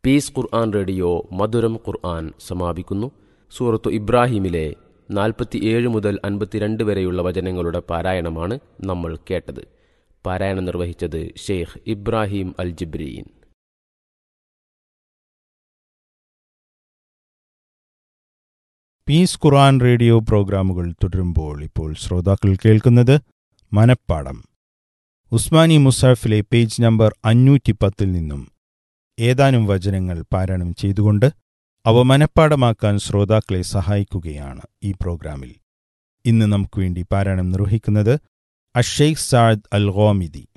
piece Quran radio മധുരം ഖുർആൻ സമാപിക്കുന്നു സൂറത്തു ഇബ്രാഹിമിലെ നാൽപ്പത്തിയേഴ് മുതൽ അൻപത്തിരണ്ട് വരെയുള്ള വചനങ്ങളുടെ പാരായണമാണ് നമ്മൾ കേട്ടത് പാരായണം നിർവഹിച്ചത് Sheikh Ibrahim al Jibreen peace Quran radio പ്രോഗ്രാമുകൾ തുടരുമ്പോൾ ഇപ്പോൾ ശ്രോതാക്കൾ കേൾക്കുന്നത് മനപ്പാടം ഉസ്മാനി മുസാഫിലെ പേജ് നമ്പർ അഞ്ഞൂറ്റി പത്തിൽ നിന്നും ഏതാനും വചനങ്ങൾ പാരായണം ചെയ്തുകൊണ്ട് അവ മനപ്പാടമാക്കാൻ ശ്രോതാക്കളെ സഹായിക്കുകയാണ് ഈ പ്രോഗ്രാമിൽ ഇന്ന് നമുക്ക് വേണ്ടി പാരായണം നിർവഹിക്കുന്നത് അഷെയ്ഖ് സാദ് അൽ ഗോമിദി